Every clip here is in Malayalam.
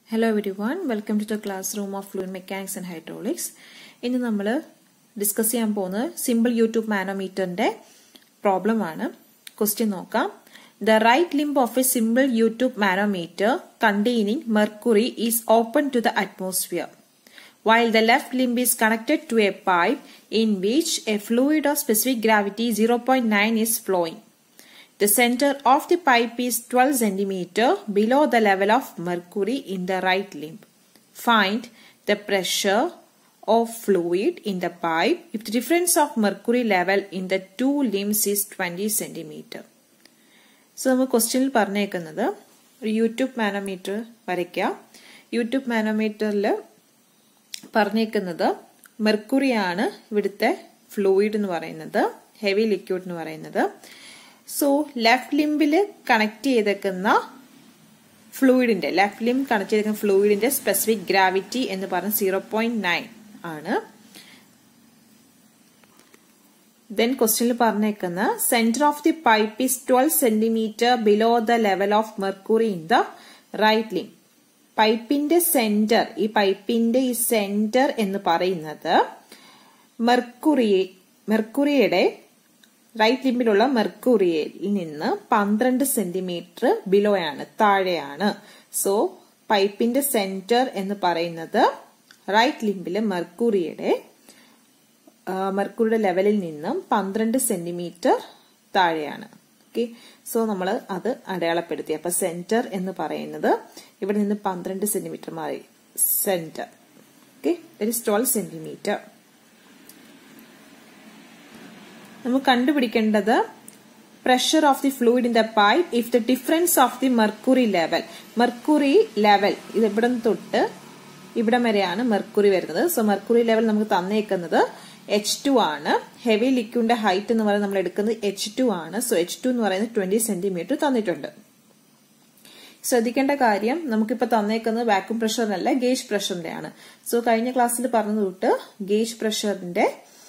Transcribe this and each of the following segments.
Hello everyone welcome to the classroom of fluid mechanics and hydraulics ഇന്ന് നമ്മൾ ഡിസ്കസ് ചെയ്യാൻ പോകുന്നത് സിമ്പിൾ യൂട്യൂബ് മാനോമീറ്ററിന്റെ പ്രോബ്ലം ആണ് ക്വസ്റ്റ്യൻ നോക്കാം the right limb of a simple U tube manometer containing mercury is open to the atmosphere while the left limb is connected to a pipe in which a fluid of specific gravity 0.9 is flowing. The center of the pipe is 12 cm below the level of mercury in the right limb. Find the pressure of fluid in the pipe if the difference of mercury level in the two limbs is 20 cm. So നമ്മൾ ക്വസ്റ്റ്യനിൽ പറഞ്ഞേക്കുന്നത് ഒരു യൂട്യൂബ് മാനോമീറ്റർ വരയ്ക്കുക യൂട്യൂബ് മാനോമീറ്ററിൽ പറഞ്ഞേക്കുന്നത് മെർക്കുറിയാണ് ഇവിടുത്തെ ഫ്ലൂയിഡ് എന്ന് പറയുന്നത് ഹെവി ലിക്വിഡ് എന്ന് പറയുന്നത് സോ ലെഫ്റ്റ് ലിംബിൽ കണക്ട് ചെയ്തേക്കുന്ന ഫ്ലൂയിഡിന്റെ ലെഫ്റ്റ് ലിംബ് കണക്ട് ചെയ്തേക്കുന്ന ഫ്ലൂയിഡിന്റെ സ്പെസിഫിക് ഗ്രാവിറ്റി എന്ന് പറഞ്ഞ സീറോ പോയിന്റ് നയൻ ആണ് ദെൻ ക്വസ്റ്റ്യനിൽ പറഞ്ഞേക്കുന്ന centre of the pipe is twelve centimetre below the level of mercury in the right limb പൈപ്പിന്റെ സെന്റർ ഈ പൈപ്പിന്റെ ഈ സെന്റർ എന്ന് പറയുന്നത് മെർക്കുറി മെർക്കുറിയുടെ റൈറ്റ് ലിംബിലുള്ള മെർക്കുറിയിൽ നിന്ന് പന്ത്രണ്ട് സെന്റിമീറ്റർ ബിലോയാണ് താഴെയാണ് സോ പൈപ്പിന്റെ സെന്റർ എന്ന് പറയുന്നത് റൈറ്റ് ലിംബിലെ മെർക്കുറിയുടെ മെർക്കുറിയുടെ ലെവലിൽ നിന്നും പന്ത്രണ്ട് സെന്റിമീറ്റർ താഴെയാണ് ഓക്കെ സോ നമ്മൾ അത് അടയാളപ്പെടുത്തി അപ്പൊ സെന്റർ എന്ന് പറയുന്നത് ഇവിടെ നിന്ന് പന്ത്രണ്ട് സെന്റിമീറ്റർ മാറി സെന്റർ ഓക്കെ ഒരു ട്വൽവ് സെന്റിമീറ്റർ നമുക്ക് കണ്ടുപിടിക്കേണ്ടത് pressure of the fluid in the pipe if the difference of the mercury level mercury level ഇത് ഇവിടെ തൊട്ട് ഇവിടം വരെയാണ് മെർക്കുറി വരുന്നത് സോ മെർക്കുറി ലെവൽ നമുക്ക് തന്നേക്കുന്നത് എച്ച് ടു ആണ് ഹെവി ലിക്വിഡിന്റെ ഹൈറ്റ് എന്ന് പറയുന്നത് നമ്മൾ എടുക്കുന്നത് എച്ച് ടു ആണ് സോ എച്ച് ടു എന്ന് പറയുന്നത് ട്വന്റി സെന്റിമീറ്റർ തന്നിട്ടുണ്ട് ശ്രദ്ധിക്കേണ്ട കാര്യം നമുക്കിപ്പോ തന്നേക്കുന്നത് വാക്യൂം പ്രഷറിനല്ല ഗേജ് പ്രഷറിന്റെ ആണ് സോ കഴിഞ്ഞ ക്ലാസ്സിൽ പറഞ്ഞു തൊട്ട് ഗേജ് പ്രഷറിന്റെ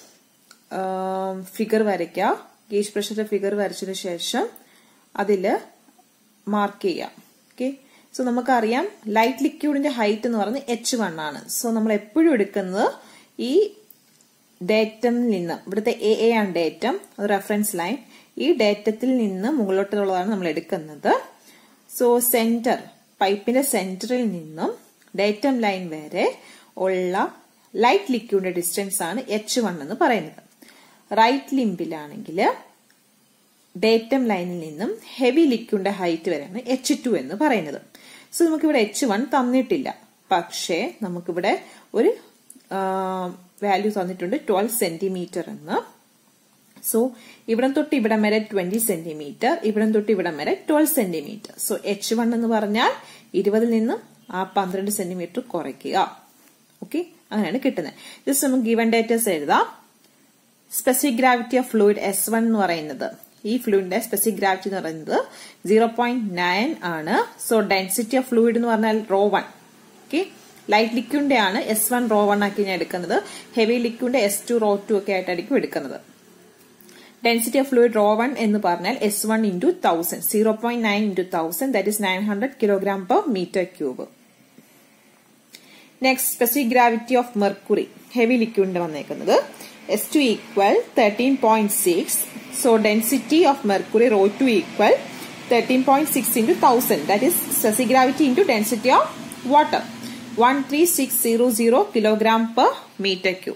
ഫിഗർ വരയ്ക്കുക ഗേജ് പ്രഷറിന്റെ ഫിഗർ വരച്ചതിന് ശേഷം അതില് മാർക്ക് ചെയ്യാം ഓക്കെ സോ നമുക്കറിയാം ലൈറ്റ് ലിക്വിഡിന്റെ ഹൈറ്റ് എന്ന് പറയുന്നത് എച്ച് വൺ ആണ് സോ നമ്മൾ എപ്പോഴും എടുക്കുന്നത് ഈ ഡേറ്റമിൽ നിന്ന് ഇവിടുത്തെ എ എ ആണ് ഡേറ്റം റെഫറൻസ് ലൈൻ ഈ ഡേറ്റത്തിൽ നിന്ന് മുകളിലോട്ടുള്ളതാണ് നമ്മൾ എടുക്കുന്നത് സോ സെന്റർ പൈപ്പിന്റെ സെന്ററിൽ നിന്നും ഡേറ്റം ലൈൻ വരെ ഉള്ള ലൈറ്റ് ലിക്വിഡിന്റെ ഡിസ്റ്റൻസ് ആണ് എച്ച് വൺ എന്ന് പറയുന്നത് റൈറ്റ് ലിംബിലാണെങ്കിൽ ഡേറ്റം ലൈനിൽ നിന്നും ഹെവി ലിക്വിഡിന്റെ ഹൈറ്റ് വരെയാണ് എച്ച് ടു എന്ന് പറയുന്നത് സോ നമുക്കിവിടെ എച്ച് വൺ തന്നിട്ടില്ല പക്ഷേ നമുക്കിവിടെ ഒരു വാല്യൂ തന്നിട്ടുണ്ട് ട്വൽവ് സെന്റിമീറ്റർ എന്ന് സോ ഇവിടം തൊട്ട് ഇവിടം വരെ ട്വന്റി സെന്റിമീറ്റർ ഇവിടം തൊട്ട് ഇവിടം വരെ twelve centimetre so H one എന്ന് പറഞ്ഞാൽ ഇരുപതിൽ നിന്നും ആ പന്ത്രണ്ട് സെന്റിമീറ്റർ കുറയ്ക്കുക ഓക്കെ അങ്ങനെയാണ് കിട്ടുന്നത് ജസ്റ്റ് നമുക്ക് ഗിവൺ ഡേറ്റസ് എഴുതാം specific gravity of fluid S one എന്ന് പറയുന്നത് ഈ ഫ്ലൂയിഡിന്റെ സ്പെസിഫിക് ഗ്രാവിറ്റി എന്ന് പറയുന്നത് സീറോ പോയിന്റ് നയൻ ആണ് സോ ഡെൻസിറ്റി ഓഫ് ഫ്ലൂയിഡ് എന്ന് പറഞ്ഞാൽ റോ വൺ ഓക്കെ ലൈറ്റ് ലിക്വിഡിന്റെ ആണ് എസ് വൺ റോ വൺ ആക്കി ഞാൻ എടുക്കുന്നത് ഹെവി ലിക്വിഡിന്റെ എസ് ടു റോ ടു ഒക്കെ ആയിട്ടായിരിക്കും എടുക്കുന്നത് density of fluid rho one എന്ന് പറഞ്ഞാൽ S one into thousand zero point nine into thousand that is nine hundred kilogram per metre cube next specific gravity of mercury heavy ലിക്വിഡിന്റെ വന്നേക്കുന്നത് S two equal thirteen point six so density of mercury rho two equal thirteen point six into thousand that is specific gravity into density of water 13600 kilogram per meter cube.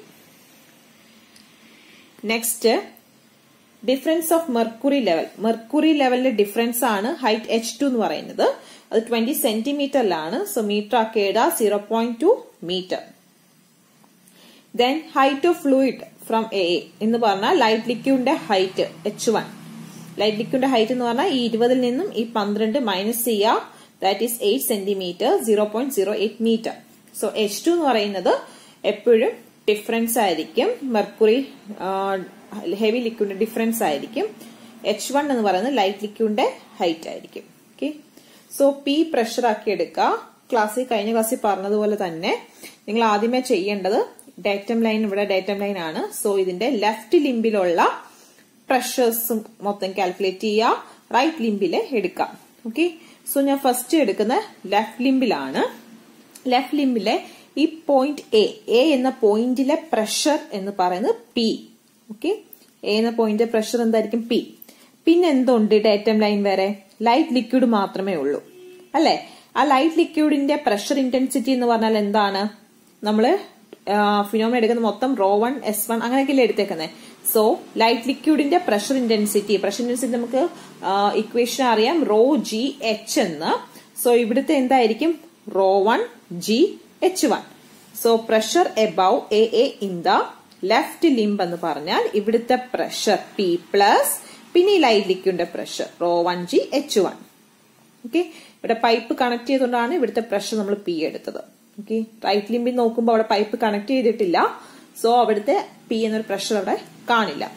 Next difference of mercury level mercury ലെവലിന്റെ ഡിഫറൻസ് ആണ് ഹൈറ്റ് എച്ച് ടു എന്ന് പറയുന്നത് അത് ട്വന്റി സെന്റിമീറ്ററിലാണ് സോ മീറ്റർ ആക്കേട zero point two metre then height of fluid from A എന്ന് പറഞ്ഞാൽ ലൈറ്റ് ലിക്വിഡിന്റെ ഹൈറ്റ് എച്ച് വൺ ലൈറ്റ് ലിക്വിഡിന്റെ ഹൈറ്റ് എന്ന് പറഞ്ഞാൽ ഈ ഇരുപതിൽ നിന്നും ഈ പന്ത്രണ്ട് മൈനസ് ചെയ്യുക that is eight centimetre zero point zero eight metre so H two എന്ന് പറയുന്നത് എപ്പോഴും ഡിഫറൻസ് ആയിരിക്കും മെർക്കുറി ഹെവി ലിക്വിഡിന്റെ ഡിഫറൻസ് ആയിരിക്കും എച്ച് വൺ എന്ന് പറയുന്നത് ലൈറ്റ് ലിക്വിഡിന്റെ ഹൈറ്റ് ആയിരിക്കും ഓക്കെ സോ പി പ്രഷർ ആക്കി എടുക്കുക ക്ലാസ്സിൽ കഴിഞ്ഞ ക്ലാസ്സിൽ പറഞ്ഞതുപോലെ തന്നെ നിങ്ങൾ ആദ്യമേ ചെയ്യേണ്ടത് ഡേറ്റം ലൈൻ ഇവിടെ ഡേറ്റം ലൈൻ ആണ് സോ ഇതിന്റെ ലെഫ്റ്റ് ലിംബിലുള്ള പ്രഷേഴ്സും മൊത്തം കാൽക്കുലേറ്റ് ചെയ്യുക റൈറ്റ് ലിംബില് എടുക്കാം ഓക്കെ സോ ഞാൻ ഫസ്റ്റ് എടുക്കുന്ന ലെഫ്റ്റ് ലിംബിലാണ് ലെഫ്റ്റ് ലിംബിലെ ഈ പോയിന്റ് എ എ എന്ന പോയിന്റിലെ പ്രഷർ എന്ന് പറയുന്നത് പി ഓക്കെ എ എന്ന പോയിന്റ് പ്രഷർ എന്തായിരിക്കും പി പിന്നെ എന്തുണ്ട് ഡേറ്റം ലൈൻ വരെ ലൈറ്റ് ലിക്വിഡ് മാത്രമേ ഉള്ളൂ അല്ലെ ആ ലൈറ്റ് ലിക്വിഡിന്റെ പ്രഷർ ഇന്റൻസിറ്റി എന്ന് പറഞ്ഞാൽ എന്താണ് നമ്മള് ഫിനോമിന എടുക്കുന്ന മൊത്തം റോ വൺ എസ് വൺ അങ്ങനെയൊക്കെയല്ലേ എടുത്തേക്കുന്നത് സോ ലൈറ്റ് ലിക്വിഡിന്റെ പ്രഷർ ഇന്റൻസിറ്റി പ്രഷർ ഇന്റൻസിറ്റി നമുക്ക് ഇക്വേഷൻ അറിയാം റോ ജി എച്ച് എന്ന് സോ ഇവിടുത്തെ എന്തായിരിക്കും rho one G H one so pressure above A A in the left limb എന്ന് പറഞ്ഞാൽ ഇവിടുത്തെ പ്രഷർ പി പ്ലസ് പിന്നെ ഈ ലൈറ്റ് ലിക്വിഡിന്റെ pressure rho one G H one okay ഇവിടെ പൈപ്പ് കണക്ട് ചെയ്തുകൊണ്ടാണ് ഇവിടുത്തെ പ്രഷർ നമ്മൾ പി എടുത്തത് ഓക്കെ റൈറ്റ് ലിംബിൽ നോക്കുമ്പോൾ അവിടെ പൈപ്പ് കണക്ട് ചെയ്തിട്ടില്ല സോ അവിടുത്തെ പി എന്നൊരു പ്രഷർ അവിടെ കാണില്ല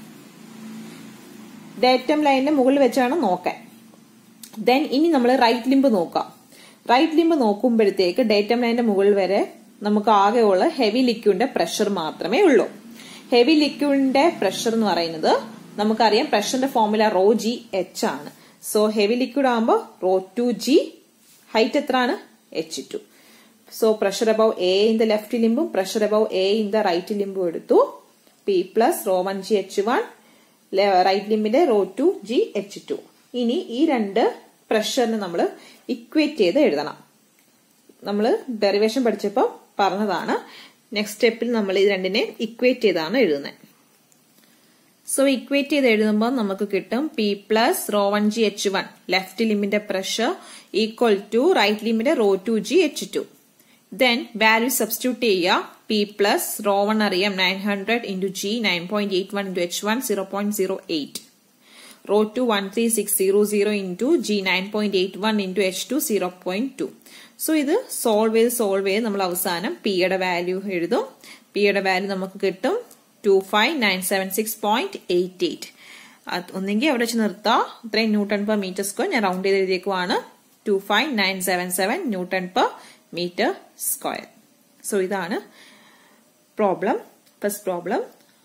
ഡേറ്റം ലൈനിന്റെ മുകളിൽ വെച്ചാണ് നോക്കാൻ ദെൻ ഇനി നമ്മൾ റൈറ്റ് ലിംബ് നോക്കാം റൈറ്റ് ലിംബ് നോക്കുമ്പോഴത്തേക്ക് ഡേറ്റം ലൈനിന്റെ മുകളിൽ വരെ നമുക്ക് ആകെയുള്ള ഹെവി ലിക്വിഡിന്റെ പ്രഷർ മാത്രമേ ഉള്ളൂ ഹെവി ലിക്വിഡിന്റെ പ്രഷർ എന്ന് പറയുന്നത് നമുക്കറിയാം പ്രഷറിന്റെ ഫോർമുല റോ ജി എച്ച് ആണ് സോ ഹെവി ലിക്വിഡ് ആകുമ്പോൾ റോ ടു ജി ഹൈറ്റ് എത്രയാണ് H two so pressure above A in the left ലിംബും pressure above A in the right ലിംബും എടുത്തു P plus rho one G H one right ലിംബിന്റെ rho two G H two ഇനി ഈ രണ്ട് പ്രഷറിന് നമ്മൾ ഇക്വേറ്റ് ചെയ്ത് എഴുതണം നമ്മൾ ഡെറിവേഷൻ പഠിച്ചപ്പോൾ പറഞ്ഞതാണ് നെക്സ്റ്റ് സ്റ്റെപ്പിൽ നമ്മൾ ഇത് രണ്ടിനെ ഇക്വേറ്റ് ചെയ്താണ് എഴുതുന്നത് സോ ഇക്വേറ്റ് ചെയ്ത് എഴുതുമ്പോൾ നമുക്ക് കിട്ടും P plus rho one G H one left ലിമിന്റെ പ്രഷർ ഈക്വൽ ടു റൈറ്റ് ലിമിന്റെ rho two G H two then value substitute ചെയ്യുക പി പ്ലസ് റോ വൺ അറിയാം nine hundred into G nine point eight one into H one zero point zero eight rho two one three six zero zero into G nine point eight one into H two zero point two so ഇത് സോൾവ് ചെയ്ത് സോൾവ് ചെയ്ത് നമ്മൾ അവസാനം പിയുടെ വാല്യൂ എഴുതും പിയുടെ വാല്യൂ നമുക്ക് കിട്ടും two five nine seven six point eight eight ഒന്നെങ്കിൽ അവിടെ വെച്ച് നിർത്താം ഇത്രയും ന്യൂട്ടൺ പെർ മീറ്റർ സ്ക്വയർ ഞാൻ റൗണ്ട് ചെയ്ത് എഴുതിയേക്കുവാണ് two five nine seven seven newton per metre square so ഇതാണ് പ്രോബ്ലം ഫസ്റ്റ് പ്രോബ്ലം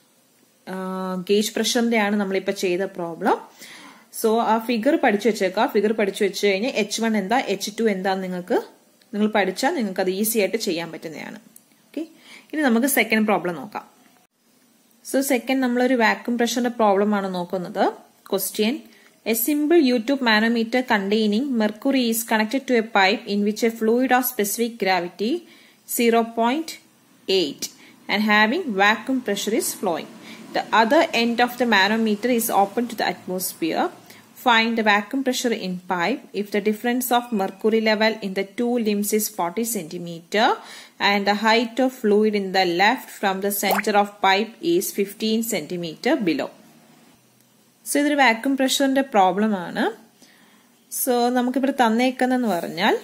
ഗേജ് പ്രഷറിന്റെ ആണ് നമ്മളിപ്പോ ചെയ്ത പ്രോബ്ലം സോ ആ ഫിഗർ പഠിച്ചു വെച്ചേക്കാം ഫിഗർ പഠിച്ചു വെച്ച് കഴിഞ്ഞാൽ എച്ച് വൺ എന്താ എച്ച് ടു എന്താന്ന് നിങ്ങൾക്ക് നിങ്ങൾ പഠിച്ചാൽ നിങ്ങൾക്ക് അത് ഈസി ആയിട്ട് ചെയ്യാൻ പറ്റുന്നതാണ് ഓക്കെ ഇനി നമുക്ക് സെക്കൻഡ് പ്രോബ്ലം നോക്കാം സോ സെക്കൻഡ് നമ്മളൊരു വാക്യൂം പ്രഷറിന്റെ പ്രോബ്ലം ആണ് നോക്കുന്നത് question a simple U tube manometer containing mercury is connected to a pipe in which a fluid of specific gravity zero point eight and having vacuum pressure is flowing The other end of the manometer is open to the atmosphere. Find the vacuum pressure in pipe if the difference of mercury level in the two limbs is 40 centimeter and the height of fluid in the left from the center of pipe is 15 centimeter below. So ഇതൊരു വാക്യൂം പ്രഷറിന്റെ പ്രോബ്ലം ആണ് സോ നമുക്കിവിടെ തന്നേക്കുന്നതെന്ന് പറഞ്ഞാൽ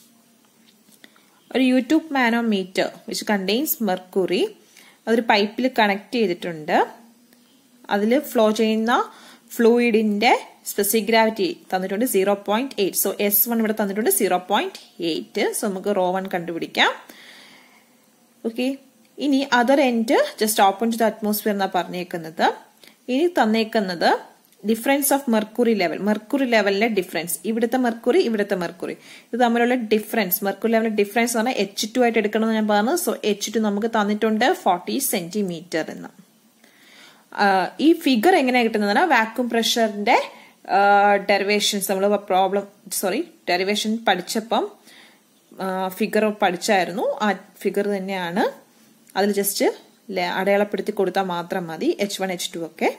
ഒരു U tube manometer which contains mercury അതൊരു പൈപ്പിൽ കണക്ട് ചെയ്തിട്ടുണ്ട് അതിൽ ഫ്ലോ ചെയ്യുന്ന ഫ്ലൂയിഡിന്റെ സ്പെസിഫിക് ഗ്രാവിറ്റി തന്നിട്ടുണ്ട് zero point eight so S one ഇവിടെ തന്നിട്ടുണ്ട് സീറോ പോയിന്റ് എയ്റ്റ് സോ നമുക്ക് റോ വൺ കണ്ടുപിടിക്കാം ഓക്കെ ഇനി other end just open to the atmosphere എന്നാണ് പറഞ്ഞേക്കുന്നത് ഇനി തന്നേക്കുന്നത് difference of mercury level mercury ലെവലിലെ ഡിഫറൻസ് ഇവിടുത്തെ മെർക്കുറി ഇവിടുത്തെ മെർക്കുറി ഇത് തമ്മിലുള്ള ഡിഫറൻസ് മെർക്കുറി ലെവലിലെ ഡിഫറൻസ് പറഞ്ഞാൽ എച്ച് ടു ആയിട്ട് എടുക്കണമെന്ന് ഞാൻ പറഞ്ഞു സോ എച്ച് ടു നമുക്ക് തന്നിട്ടുണ്ട് ഫോർട്ടി സെന്റിമീറ്റർ എന്ന് ഈ ഫിഗർ എങ്ങനെയാണ് കിട്ടുന്നത് വാക്യൂം പ്രഷറിന്റെ ഡെറിവേഷൻസ് നമ്മൾ പ്രോബ്ലം സോറി ഡെറിവേഷൻ പഠിച്ചപ്പം ഫിഗർ പഠിച്ചായിരുന്നു ആ ഫിഗർ തന്നെയാണ് അതിൽ ജസ്റ്റ് അടയാളപ്പെടുത്തി കൊടുത്താൽ മാത്രം മതി എച്ച് വൺ എച്ച് ടു ഒക്കെ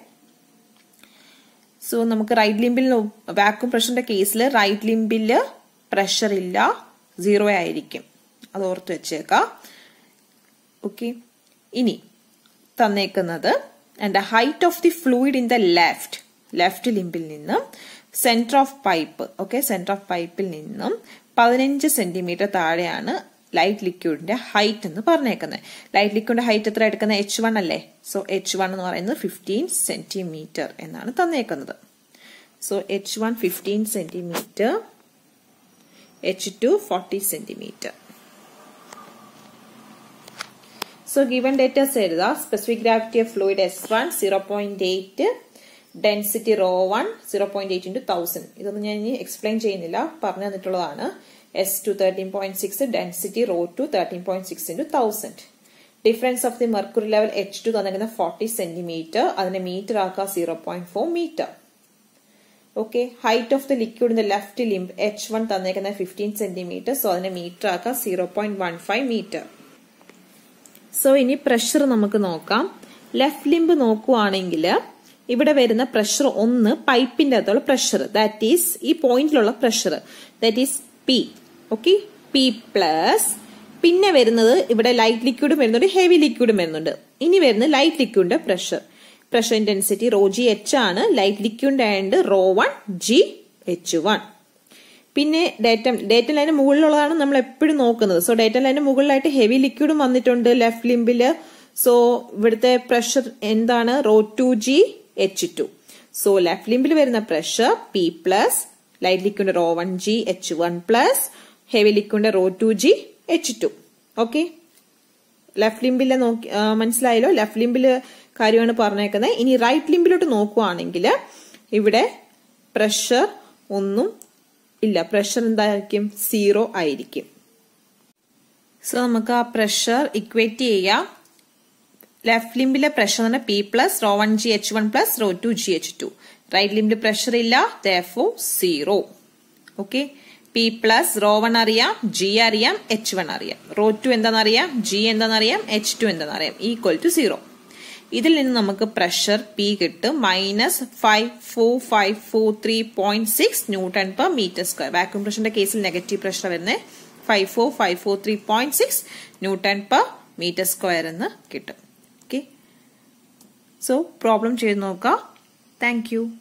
സോ നമുക്ക് റൈറ്റ് ലിംബിൽ വാക്യൂം പ്രഷറിന്റെ കേസിൽ റൈറ്റ് ലിംബിൽ പ്രഷർ ഇല്ല സീറോ ആയിരിക്കും അത് ഓർത്ത് വെച്ചേക്കാം ഓക്കെ ഇനി തന്നേക്കുന്നത് and height of the fluid in the left left ലിംബിൽ നിന്നും centre of pipe okay centre of പൈപ്പിൽ നിന്നും പതിനഞ്ച് സെന്റിമീറ്റർ താഴെയാണ് ലൈറ്റ് ലിക്വിഡിന്റെ ഹൈറ്റ് എന്ന് പറഞ്ഞേക്കുന്നത് ലൈറ്റ് ലിക്വിഡിന്റെ ഹൈറ്റ് എത്ര എടുക്കുന്നത് എച്ച് വൺ അല്ലേ സോ എച്ച് വൺ എന്ന് പറയുന്നത് ഫിഫ്റ്റീൻ സെന്റിമീറ്റർ എന്നാണ് തന്നേക്കുന്നത് so H one fifteen centimetre H two forty centimetre so given datas എഴുതാം specific gravity of fluid S one zero point eight density rho one zero point eight into thousand ഇതൊന്നും ഞാൻ ഇനി എക്സ്പ്ലെയിൻ ചെയ്യുന്നില്ല പറഞ്ഞു തന്നിട്ടുള്ളതാണ് S two thirteen point six density rho two thirteen point six into thousand difference of the mercury level H two തന്നിരിക്കുന്ന ഫോർട്ടി സെന്റിമീറ്റർ അതിനെ മീറ്റർ ആക്കുക zero point four metre okay height of the ലിക്വിഡിന്റെ ലെഫ്റ്റ് ലിംബ് എച്ച് വൺ തന്നേക്കുന്ന ഫിഫ്റ്റീൻ സെന്റിമീറ്റർ സോ അതിനെ മീറ്റർ ആക്കുക zero point one five metre so ഇനി പ്രഷർ നമുക്ക് നോക്കാം ലെഫ്റ്റ് ലിംബ് നോക്കുവാണെങ്കിൽ ഇവിടെ വരുന്ന പ്രഷർ ഒന്ന് പൈപ്പിന്റെ അകത്തുള്ള പ്രഷർ ദാറ്റ് ഈസ് ഈ പോയിന്റിലുള്ള pressure that is P okay P plus പിന്നെ വരുന്നത് ഇവിടെ ലൈറ്റ് ലിക്വിഡും വരുന്നുണ്ട് ഹെവി ലിക്വിഡും വരുന്നുണ്ട് ഇനി വരുന്നത് ലൈറ്റ് ലിക്വിഡിന്റെ pressure pressure intensity rho G H ആണ് light liquid and rho one G H one പിന്നെ ഡേറ്റ ഡേറ്റ ലൈന് മുകളിലുള്ളതാണ് നമ്മൾ എപ്പോഴും നോക്കുന്നത് സോ ഡേറ്റ ലൈന് മുകളിലായിട്ട് ഹെവി ലിക്വിഡും വന്നിട്ടുണ്ട് ലെഫ്റ്റ് ലിംബില് സോ ഇവിടുത്തെ പ്രഷർ എന്താണ് rho two G H two so left ലിംബിൽ വരുന്ന pressure P plus light liquid rho one G H one plus heavy liquid rho two G H two okay left ലിംബിലെ നോക്കി മനസ്സിലായല്ലോ ലെഫ്റ്റ് ലിംബില് കാര്യമാണ് പറഞ്ഞേക്കുന്നത് ഇനി റൈറ്റ് ലിംബിലോട്ട് നോക്കുവാണെങ്കിൽ ഇവിടെ പ്രഷർ ഒന്നും ഇല്ല പ്രഷർ എന്തായിരിക്കും സീറോ ആയിരിക്കും സോ നമുക്ക് ആ പ്രഷർ ഇക്വേറ്റ് ചെയ്യാം ലെഫ്റ്റ് ലിംബിലെ പ്രഷർ എന്ന് P plus rho one G H one plus rho two G H two right ലിംബിൽ പ്രഷർ ഇല്ല though zero okay P plus rho one അറിയാം ജി അറിയാം എച്ച് വൺ അറിയാം റോ ടു എന്താണെന്നറിയാം ജി എന്താണെന്നറിയാം എച്ച് ടു എന്താണെന്നറിയാം ഈക്വൽ ടു സീറോ ഇതിൽ നിന്ന് നമുക്ക് പ്രഷർ പി കിട്ടും minus five four five four three point six newton per metre square vacuum പ്രഷറിന്റെ കേസിൽ നെഗറ്റീവ് പ്രഷർ വരുന്നത് five four five four three point six newton per metre square എന്ന് കിട്ടും ഓക്കെ സോ പ്രോബ്ലം ചെയ്ത് നോക്കാം താങ്ക് യു